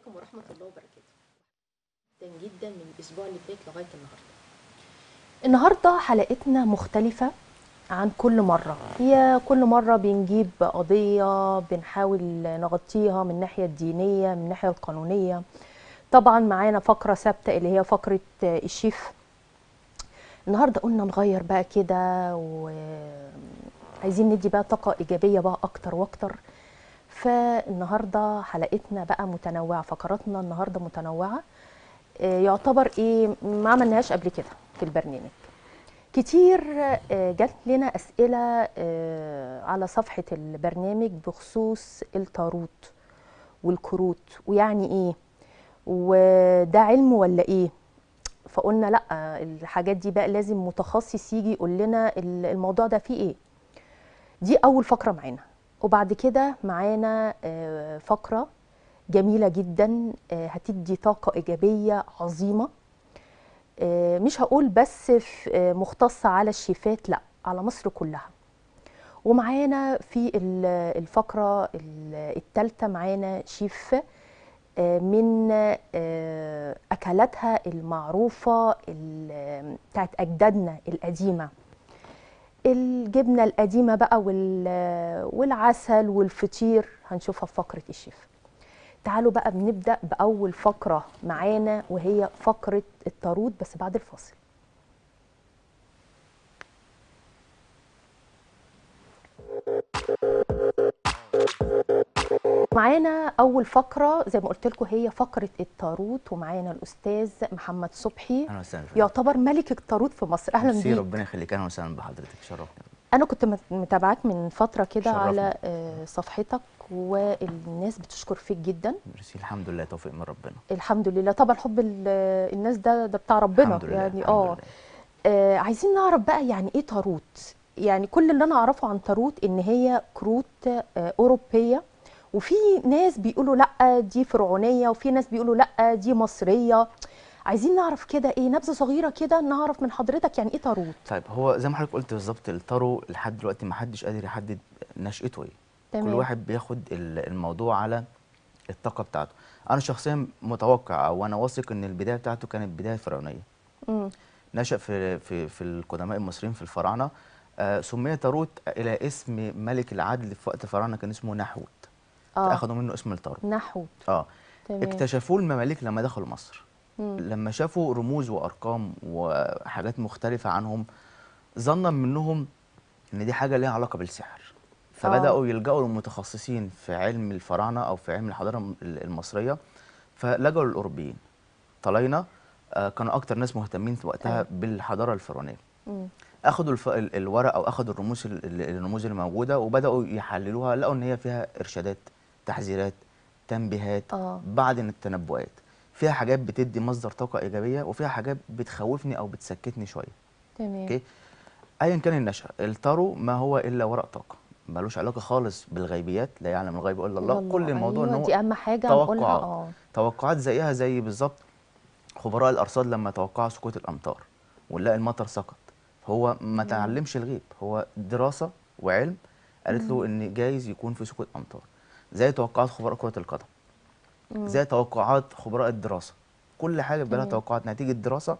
عليكم ورحمة الله وبركاته جدا جدا من الأسبوع اللي فات لغاية النهاردة النهاردة حلقتنا مختلفة عن كل مرة هي كل مرة بنجيب قضية بنحاول نغطيها من الناحية الدينية من الناحية القانونية طبعا معانا فقرة ثابتة اللي هي فقرة الشيف النهاردة قلنا نغير بقى كده وعايزين ندي بقى طاقة إيجابية بقى أكتر وأكتر فالنهارده حلقتنا بقى متنوعه فقراتنا النهارده متنوعه آه، يعتبر ايه ما عملناهاش قبل كده في البرنامج كتير آه، جات لنا اسئله آه، على صفحه البرنامج بخصوص التاروت والكروت ويعني ايه وده علم ولا ايه فقلنا لا الحاجات دي بقى لازم متخصص يجي يقول لنا الموضوع ده فيه ايه دي اول فقره معانا وبعد كده معانا آه، فقرة جميلة جدا آه، هتدي طاقة إيجابية عظيمة آه، مش هقول بس في- آه، مختصة على الشيفات لا على مصر كلها ومعانا في ال- الفقرة ال- التالتة معانا شيف آه، من آه، أكلاتها المعروفة ال- بتاعت أجدادنا القديمة الجبنه القديمه بقى وال- والعسل والفطير هنشوفها في فقره الشيف تعالوا بقى بنبدا باول فقره معانا وهي فقره الطارود بس بعد الفاصل معانا اول فقره زي ما قلت لكم هي فقره الطاروت ومعانا الاستاذ محمد صبحي اهلا وسهلا فيك. يعتبر ملك الطاروت في مصر اهلا ميرسي، بيك ربنا يخليك اهلا وسهلا بحضرتك شرفنا انا كنت مت- متابعاك من فتره كده شرفنا. على آه، صفحتك والناس بتشكر فيك جدا ميرسي الحمد لله توفيق من ربنا الحمد لله طبعا حب ال- الناس ده ده بتاع ربنا الحمد لله يعني الحمد اه لله. آه، عايزين نعرف بقى يعني ايه تاروت يعني كل اللي انا اعرفه عن تاروت ان هي كروت آه، اوروبيه وفي ناس بيقولوا لا دي فرعونيه وفي ناس بيقولوا لا دي مصريه عايزين نعرف كده ايه نبذه صغيره كده نعرف من حضرتك يعني ايه تاروت طيب هو زي ما حضرتك قلت بالظبط التارو لحد دلوقتي ما حدش قادر يحدد نشأته ايه كل تمام. واحد بياخد ال- الموضوع على الطاقه بتاعته انا شخصيا متوقع او انا واثق ان البدايه بتاعته كانت بدايه فرعونيه مم. نشأ في في في القدماء المصريين في الفراعنه آه سمي تاروت الى اسم ملك العدل في وقت الفراعنه كان اسمه نحوت اه اخذوا منه اسم التارو نحوت اه تمام اكتشفوه المماليك لما دخلوا مصر مم. لما شافوا رموز وارقام وحاجات مختلفه عنهم ظنا منهم ان دي حاجه ليها علاقه بالسحر فبداوا يلجأوا للمتخصصين في علم الفراعنه او في علم الحضاره الم- المصريه فلجأوا للاوروبيين طلينا آه، كانوا اكتر ناس مهتمين في وقتها أيوة. بالحضاره الفرعونيه مم. اخدوا الف... ال- الورق او اخدوا الرموز ال- ال- الرموز اللي موجوده وبداوا يحللوها لقوا ان هي فيها ارشادات تحذيرات تنبيهات اه بعض من التنبؤات فيها حاجات بتدي مصدر طاقه ايجابيه وفيها حاجات بتخوفني او بتسكتني شويه تمام اوكي ايا كان النشأ التارو ما هو الا ورق طاقه ملوش علاقه خالص بالغيبيات لا يعلم الغيب الا الله يلا، كل الموضوع أيوة ان هو دي اهم حاجه نقولها توقعات. اه توقعات زيها زي بالظبط خبراء الارصاد لما توقعوا سقوط الامطار ونلاقي المطر سقط هو ما تعلمش الغيب هو دراسه وعلم قالت له ان جايز يكون في سقوط امطار زي توقعات خبراء كره القدم زي توقعات خبراء الدراسه كل حاجه بيبقى لها تمام. توقعات نتيجه دراسه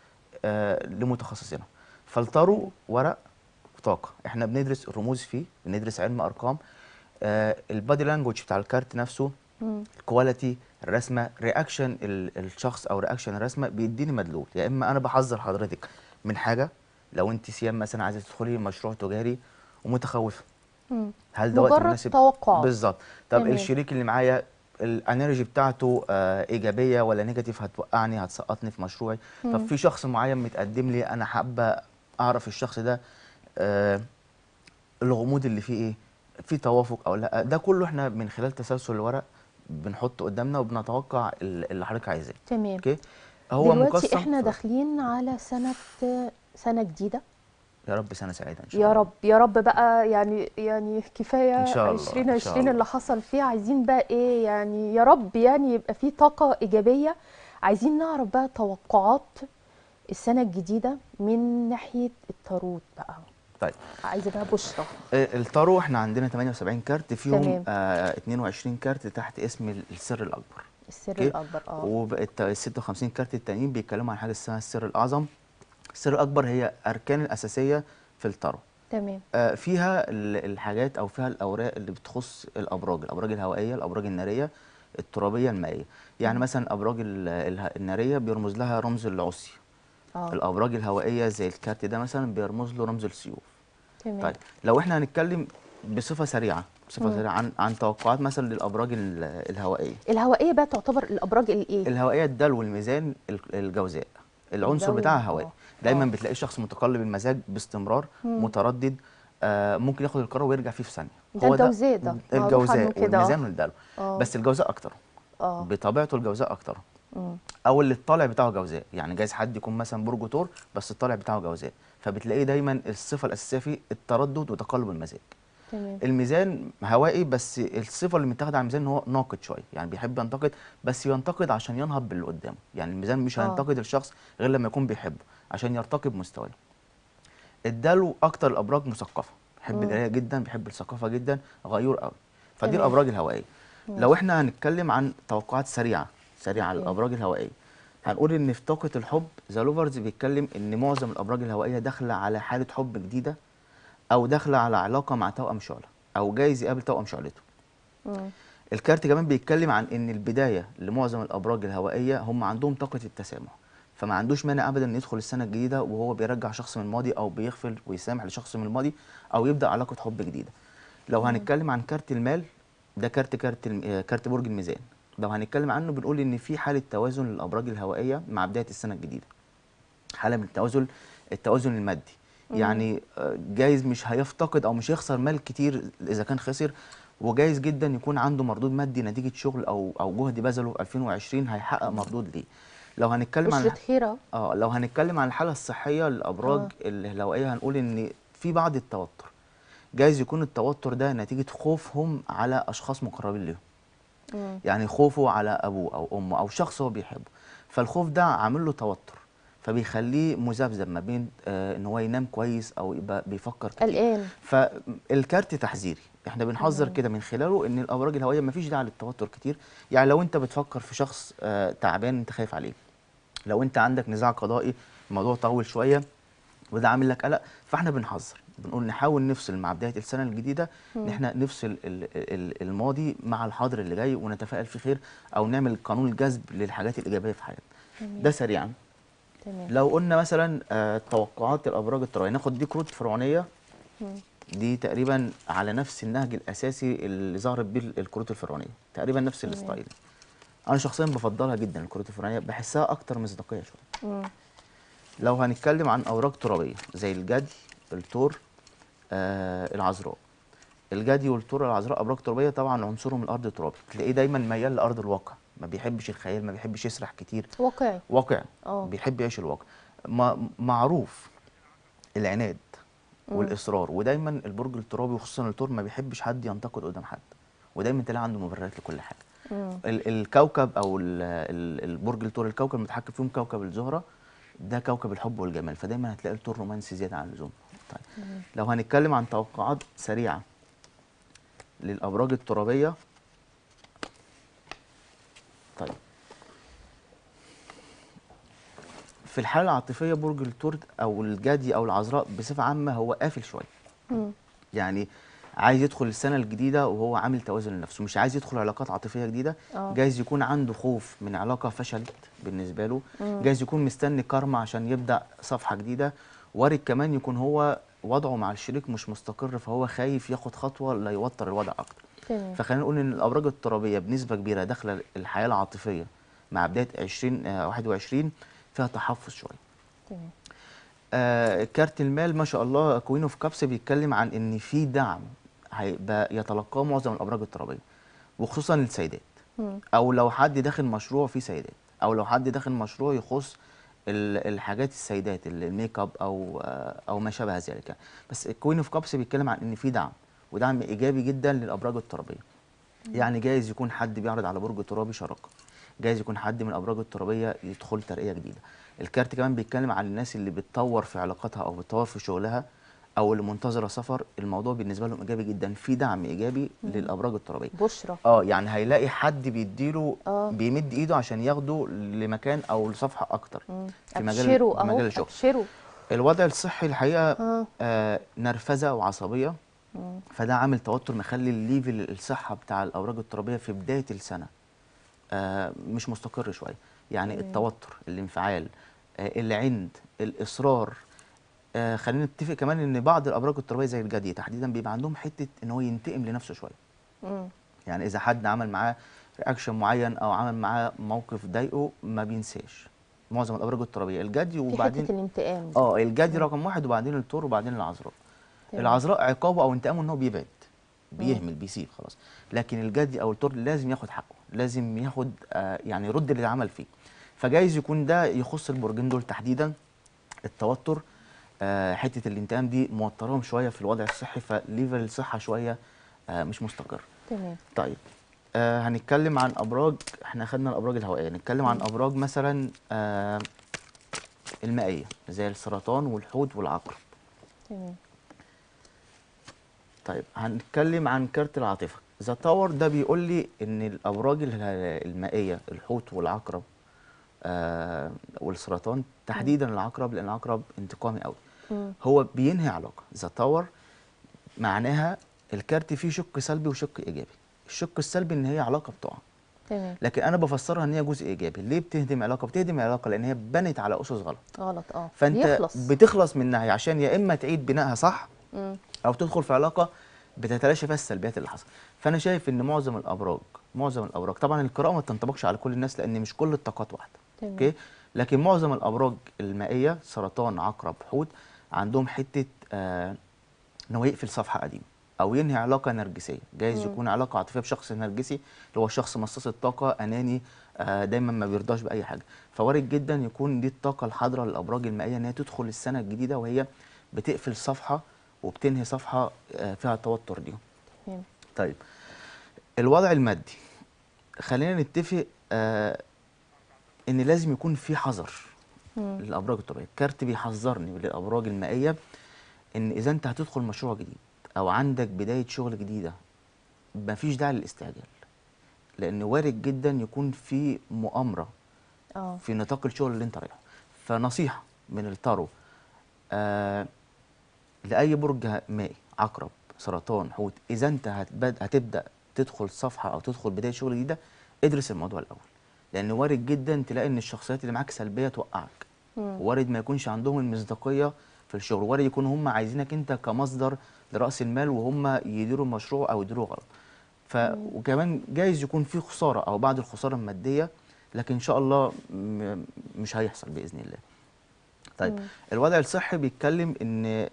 آه لمتخصصينها فالتارو ورق وطاقه احنا بندرس الرموز فيه بندرس علم ارقام آه البادي لانجوج بتاع الكارت نفسه مم. الكواليتي الرسمه رياكشن الشخص او رياكشن الرسمه بيديني مدلول يا اما انا بحذر حضرتك من حاجه لو انت سيام مثلا عايزه تدخلي مشروع تجاري ومتخوفه مم. هل ده وقت مجرد مناسب توقعات. بالظبط طب تمام. الشريك اللي معايا الانرجي بتاعته آه ايجابيه ولا نيجاتيف هتوقعني هتسقطني في مشروعي طب في شخص معين متقدم لي انا حابه اعرف الشخص ده آه الغموض اللي فيه ايه في توافق او لا ده كله احنا من خلال تسلسل الورق بنحطه قدامنا وبنتوقع ال- اللي حضرتك عايزاه تمام اوكي هو دلوقتي مقسم احنا ف- داخلين على سنه سنه جديده يا رب سنه سعيده ان شاء يا الله رب يا رب بقى يعني يعني كفايه إن شاء الله، إن 2020 شاء الله. اللي حصل فيه عايزين بقى ايه يعني يا رب يعني يبقى في طاقه ايجابيه عايزين نعرف بقى توقعات السنه الجديده من ناحيه التاروت بقى طيب عايزه بقى بشرى آه، التارو احنا عندنا 78 كارت فيهم تمام. آه 22 كارت تحت اسم ال- السر الاكبر السر أوكي؟ الاكبر اه وبقت ال 56 كارت التانيين بيتكلموا عن حاجه اسمها السر الاعظم السر الاكبر هي اركان الاساسيه في التارو تمام آه، فيها ال- الحاجات او فيها الاوراق اللي بتخص الابراج الابراج الهوائيه الابراج الناريه الترابيه المائيه يعني مثلا الابراج ال- اله- الناريه بيرمز لها رمز العصي اه الابراج الهوائيه زي الكارت ده مثلا بيرمز له رمز السيوف تمام طيب لو احنا هنتكلم بصفه سريعه بصفه مم. سريعه عن عن توقعات مثلا للابراج ال- الهوائيه الهوائيه بقى تعتبر الابراج الايه الهوائيه الدلو والميزان ال- الجوزاء العنصر الدلو، بتاعها آه. هوائي دايما آه. بتلاقي شخص متقلب المزاج باستمرار مم. متردد آه ممكن ياخد القرار ويرجع فيه في ثانيه ده الجوزاء ده، معروف عنه الجوزاء كده، آه. والميزان والدلو اه بس الجوزاء اكتر اه بطبيعته الجوزاء اكتر مم. او اللي الطالع بتاعه جوزاء يعني جايز حد يكون مثلا برج ثور بس الطالع بتاعه جوزاء فبتلاقيه دايما الصفه الاساسيه فيه التردد وتقلب المزاج تمام الميزان هوائي بس الصفه اللي متاخده على الميزان ان هو ناقد شويه يعني بيحب ينتقد بس ينتقد عشان ينهض باللي قدامه يعني الميزان مش آه. هينتقد الشخص غير لما يكون بيحبه عشان يرتقي بمستواه الدلو اكتر الابراج مثقفه بيحب مم. القرايه جدا بيحب الثقافه جدا غيور قوي فدي تمام. الابراج الهوائيه لو احنا هنتكلم عن توقعات سريعه سريعه على أوكي. الابراج الهوائيه هنقول ان في طاقه الحب ذا لوفرز بيتكلم ان معظم الابراج الهوائيه داخله على حاله حب جديده او داخله على علاقه مع توأم شعله او جايز يقابل توأم شعلته مم. الكارت كمان بيتكلم عن ان البدايه لمعظم الابراج الهوائيه هم عندهم طاقه التسامح فما عندوش مانع ابدا ان يدخل السنه الجديده وهو بيرجع شخص من الماضي او بيغفر ويسامح لشخص من الماضي او يبدا علاقه حب جديده لو هنتكلم عن كارت المال ده كارت كارت الم- آه، كارت برج الميزان لو هنتكلم عنه بنقول ان في حاله توازن للابراج الهوائيه مع بدايه السنه الجديده حاله من التوازن التوازن المادي يعني آه، جايز مش هيفتقد او مش هيخسر مال كتير اذا كان خسر وجايز جدا يكون عنده مردود مادي نتيجه شغل او او جهد بذله في 2020 هيحقق مردود ليه لو هنتكلم عن بشرة خيرة اه لو هنتكلم عن الحاله الصحيه للابراج آه. الهوائيه هنقول ان في بعض التوتر جايز يكون التوتر ده نتيجه خوفهم على اشخاص مقربين ليهم مم. يعني خوفه على ابوه او امه او شخص هو بيحبه فالخوف ده عامل له توتر فبيخليه مذبذب ما بين آه ان هو ينام كويس او يبقى بيفكر كتير قلقان فالكارت تحذيري احنا بنحذر كده من خلاله ان الابراج الهوائيه مفيش داعي للتوتر كتير يعني لو انت بتفكر في شخص آه تعبان انت خايف عليه لو انت عندك نزاع قضائي الموضوع طول شويه وده عامل لك قلق فاحنا بنحذر بنقول نحاول نفصل مع بدايه السنه الجديده ان احنا نفصل ال- ال- الماضي مع الحاضر اللي جاي ونتفائل في خير او نعمل قانون الجذب للحاجات الايجابيه في حياتنا ده سريعا تمام لو قلنا مثلا آه، توقعات الابراج الترابيه ناخد دي كروت فرعونيه مم. دي تقريبا على نفس النهج الاساسي اللي ظهرت بيه الكروت الفرعونيه تقريبا نفس تمام. الستايل انا شخصيا بفضلها جدا الكروت الفرعونيه بحسها اكتر مصداقيه شويه مم. لو هنتكلم عن اوراق ترابيه زي الجدي الثور آه العذراء الجدي والثور العذراء ابراج ترابيه طبعا عنصرهم الارض ترابي تلاقيه دايما ميال لارض الواقع ما بيحبش الخيال ما بيحبش يسرح كتير واقعي واقع اه بيحب يعيش الواقع ما معروف العناد مم. والاصرار ودايما البرج الترابي وخصوصا الثور ما بيحبش حد ينتقد قدام حد ودايما تلاقي عنده مبررات لكل حاجه مم. ال- الكوكب او ال- ال- البرج الثور الكوكب المتحكم فيهم كوكب الزهره ده كوكب الحب والجمال فدايما هتلاقي الثور رومانسي زياده عن اللزوم طيب لو هنتكلم عن توقعات سريعه للابراج الترابيه طيب في الحاله العاطفيه برج الثور او الجدي او العذراء بصفه عامه هو قافل شويه مم. يعني عايز يدخل السنه الجديده وهو عامل توازن لنفسه مش عايز يدخل علاقات عاطفيه جديده اه جايز يكون عنده خوف من علاقه فشلت بالنسبه له مم. جايز يكون مستني كارما عشان يبدا صفحه جديده وارد كمان يكون هو وضعه مع الشريك مش مستقر فهو خايف ياخد خطوه لا يوتر الوضع اكتر تمام فخلينا نقول ان الابراج الترابيه بنسبه كبيره داخله الحياه العاطفيه مع بدايه 20 آه، 21 فيها تحفظ شويه تمام آه كارت المال ما شاء الله كوين اوف كابس بيتكلم عن ان في دعم هيبقى يتلقاه معظم الابراج الترابيه وخصوصا السيدات مم. او لو حد داخل مشروع فيه سيدات او لو حد داخل مشروع يخص ال- الحاجات السيدات ال- الميك اب او آه، او ما شابه ذلك يعني. بس الكوين اوف كابس بيتكلم عن ان في دعم ودعم ايجابي جدا للابراج الترابيه يعني جايز يكون حد بيعرض على برج ترابي شراكه جايز يكون حد من الابراج الترابيه يدخل ترقيه جديده الكارت كمان بيتكلم عن الناس اللي بتطور في علاقاتها او بتطور في شغلها او اللي منتظره سفر الموضوع بالنسبه لهم ايجابي جدا في دعم ايجابي للابراج الترابيه بشرى اه يعني هيلاقي حد بيديله آه. بيمد ايده عشان ياخده لمكان او لصفحه اكتر مم. في مجال ابشروا في اهو مجال الشغل ابشروا الوضع الصحي الحقيقه اه آه نرفزه وعصبيه مم. فده عامل توتر مخلي الليفل الصحه بتاع الابراج الترابيه في بدايه السنه آه مش مستقر شويه يعني تمام. التوتر الانفعال آه العند الاصرار آه خلينا نتفق كمان ان بعض الابراج الترابيه زي الجدي تحديدا بيبقى عندهم حته ان هو ينتقم لنفسه شويه مم. يعني اذا حد عمل معاه رياكشن معين او عمل معاه موقف ضايقه ما بينساش معظم الابراج الترابيه الجدي في وبعدين حته الانتقام دي. اه الجدي رقم واحد وبعدين الثور وبعدين العذراء تمام. العذراء عقابه او انتقامه ان هو بيبعد بيهمل بيسيب خلاص لكن الجدي او الثور لازم ياخد حقه لازم ياخد آه يعني يرد اللي اتعمل فيه فجايز يكون ده يخص البرجين دول تحديدا التوتر آه حته الانتقام دي موترهم شويه في الوضع الصحي فليفل الصحه شويه آه مش مستقر تمام طيب آه هنتكلم عن ابراج احنا خدنا الابراج الهوائيه نتكلم عن ابراج مثلا آه المائيه زي السرطان والحوت والعقرب تمام طيب هنتكلم عن كارت العاطفه ذا تاور ده بيقول لي ان الابراج ال- المائيه الحوت والعقرب آه والسرطان تحديدا العقرب لان العقرب انتقامي قوي مم. هو بينهي علاقه ذا تاور معناها الكارت فيه شق سلبي وشق ايجابي الشق السلبي ان هي علاقه بتقع تمام لكن انا بفسرها ان هي جزء ايجابي ليه بتهدم علاقه بتهدم علاقه لان هي بنت على اسس غلط غلط اه فانت بيخلص بتخلص منها عشان يا اما تعيد بنائها صح مم. او تدخل في علاقه بتتلاشى فيها السلبيات اللي حصلت فانا شايف ان معظم الابراج معظم الابراج طبعا القراءه ما تنطبقش على كل الناس لان مش كل الطاقات واحده تمام. اوكي لكن معظم الابراج المائيه سرطان عقرب حوت عندهم حته آه ان هو يقفل صفحه قديمه او ينهي علاقه نرجسيه جايز مم. يكون علاقه عاطفيه بشخص نرجسي اللي هو شخص مصاص الطاقه اناني آه دايما ما بيرضاش باي حاجه فوارد جدا يكون دي الطاقه الحاضره للابراج المائيه ان هي تدخل السنه الجديده وهي بتقفل صفحه وبتنهي صفحه آه فيها توتر دي تمام طيب الوضع المادي خلينا نتفق آه ان لازم يكون في حذر مم. للابراج الطبيعيه الكارت بيحذرني للابراج المائيه ان اذا انت هتدخل مشروع جديد او عندك بدايه شغل جديده مفيش داعي للاستعجال لان وارد جدا يكون في مؤامره اه في نطاق الشغل اللي انت رايحه فنصيحه من التارو آه لاي برج مائي عقرب سرطان حوت اذا انت هتبد هتبدا تدخل صفحه او تدخل بدايه شغل جديده ادرس الموضوع الاول لان وارد جدا تلاقي ان الشخصيات اللي معاك سلبيه توقعك مم. وارد ما يكونش عندهم المصداقيه في الشغل وارد يكون هم عايزينك انت كمصدر لراس المال وهم يديروا المشروع او يديروه غلط ف وكمان جايز يكون في خساره او بعض الخساره الماديه لكن ان شاء الله م- مش هيحصل باذن الله طيب مم. الوضع الصحي بيتكلم ان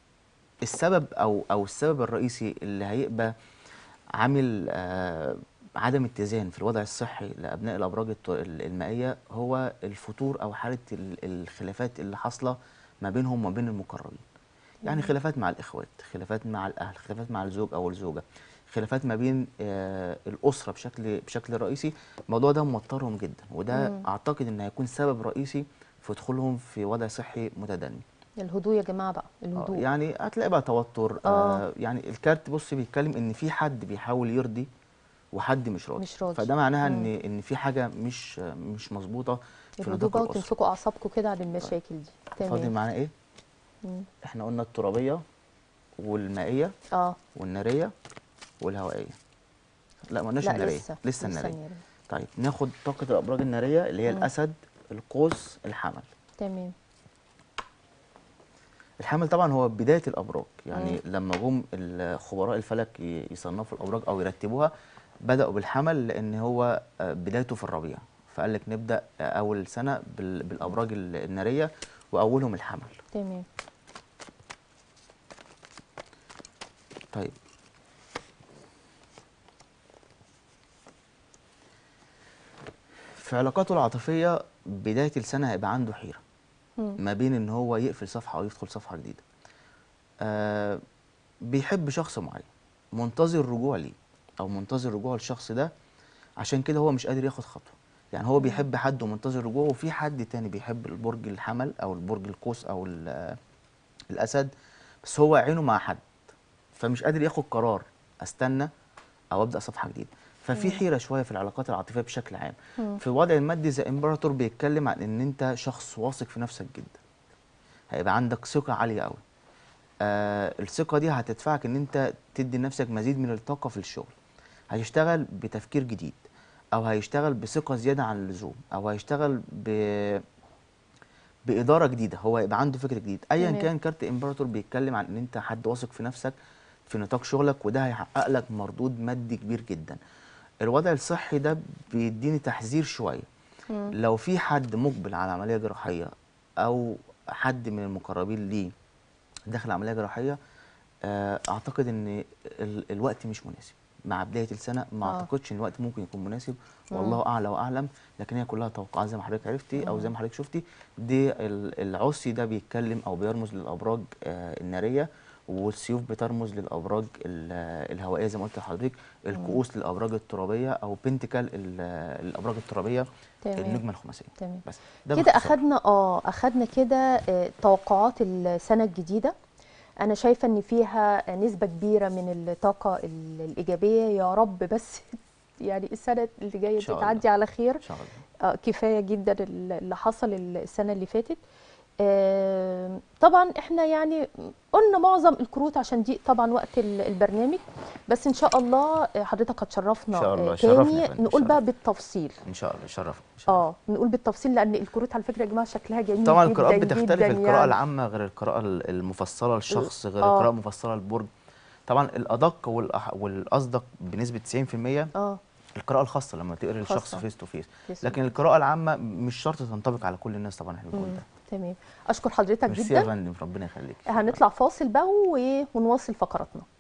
السبب او او السبب الرئيسي اللي هيبقى عامل آه عدم اتزان في الوضع الصحي لابناء الابراج الت- المائيه هو الفتور او حاله ال- الخلافات اللي حاصله ما بينهم وما بين المقربين يعني خلافات مع الاخوات خلافات مع الاهل خلافات مع الزوج او الزوجه خلافات ما بين آه الاسره بشكل بشكل رئيسي الموضوع ده موترهم جدا وده مم. اعتقد ان هيكون سبب رئيسي في دخولهم في وضع صحي متدني الهدوء يا جماعه بقى آه، الهدوء يعني هتلاقي بقى توتر آه. آه يعني الكارت بص بيتكلم ان في حد بيحاول يرضي وحد مش راضي مش راضي. فده معناها ان مم. ان في حاجه مش مش مظبوطه في الهدوء نطاق بقى الاسره وتمسكوا اعصابكم كده عن المشاكل دي فاضل تمام معانا ايه مم. احنا قلنا الترابيه والمائيه اه والناريه والهوائيه لا ما قلناش لا الناريه لسه لسه الناريه النارية. طيب ناخد طاقه الابراج الناريه اللي هي مم. الاسد القوس الحمل تمام الحمل طبعا هو بدايه الابراج يعني مم. لما جم الخبراء الفلك ي- يصنفوا الابراج او يرتبوها بداوا بالحمل لان هو آه، بدايته في الربيع فقال لك نبدا آه، اول سنه بال- بالابراج ال- الناريه واولهم الحمل تمام طيب في علاقاته العاطفيه بدايه السنه هيبقى عنده حيره مم. ما بين ان هو يقفل صفحه او يدخل صفحه جديده آه بيحب شخص معين منتظر رجوع ليه او منتظر رجوع الشخص ده عشان كده هو مش قادر ياخد خطوه يعني هو بيحب حد ومنتظر رجوعه وفي حد تاني بيحب البرج الحمل او البرج القوس او ال- الاسد بس هو عينه مع حد فمش قادر ياخد قرار استنى او ابدا صفحه جديده ففي حيره شويه في العلاقات العاطفيه بشكل عام في الوضع المادي زي امبراطور بيتكلم عن ان انت شخص واثق في نفسك جدا هيبقى عندك ثقه عاليه قوي آه الثقه دي هتدفعك ان انت تدي لنفسك مزيد من الطاقه في الشغل هيشتغل بتفكير جديد او هيشتغل بثقه زياده عن اللزوم او هيشتغل ب باداره جديده هو يبقى عنده فكر جديد ايا تمام. كان كارت امبراطور بيتكلم عن ان انت حد واثق في نفسك في نطاق شغلك وده هيحقق لك مردود مادي كبير جدا الوضع الصحي ده بيديني تحذير شويه مم. لو في حد مقبل على عمليه جراحيه او حد من المقربين ليه داخل عمليه جراحيه آه، اعتقد ان ال- الوقت مش مناسب مع بدايه السنه ما آه. اعتقدش ان الوقت ممكن يكون مناسب مم. والله اعلى واعلم لكن هي كلها توقعات زي ما حضرتك عرفتي او زي ما حضرتك شفتي دي ال- العصي ده بيتكلم او بيرمز للابراج آه، الناريه والسيوف بترمز للابراج ال- الهوائيه زي ما قلت لحضرتك الكؤوس للابراج الترابيه او بنتكل ال- الابراج الترابيه تمام. النجمه الخماسيه تمام بس ده كده باختصار. اخدنا اه اخدنا كده آه، توقعات السنه الجديده انا شايفه ان فيها نسبه كبيره من الطاقه ال- الايجابيه يا رب بس يعني السنه اللي جايه إن دي شاء الله. تعدي على خير ان شاء الله آه، كفايه جدا اللي حصل السنه اللي فاتت آه، طبعا احنا يعني قلنا معظم الكروت عشان دي طبعا وقت ال- البرنامج بس ان شاء الله آه، حضرتك هتشرفنا إن شاء الله. آه، شرفنا يا تاني فندم، نقول بقى شرف. بالتفصيل ان شاء الله شرف اه نقول بالتفصيل لان الكروت على فكره يا جماعه شكلها جميل طبعا جدا القراءات بتختلف جدا القراءة يعني. العامة غير القراءة ال- المفصلة للشخص غير آه. القراءة المفصلة للبرج طبعا الأدق والأح- والأصدق بنسبة 90% اه القراءة الخاصة لما تقري الشخص خاصة. فيس تو فيس فيس لكن القراءة العامة مش شرط تنطبق على كل الناس طبعا احنا بنقول مم. ده تمام اشكر حضرتك ميرسي يا جدا فندم ربنا يخليك هنطلع فاصل بقى و- ونواصل فقراتنا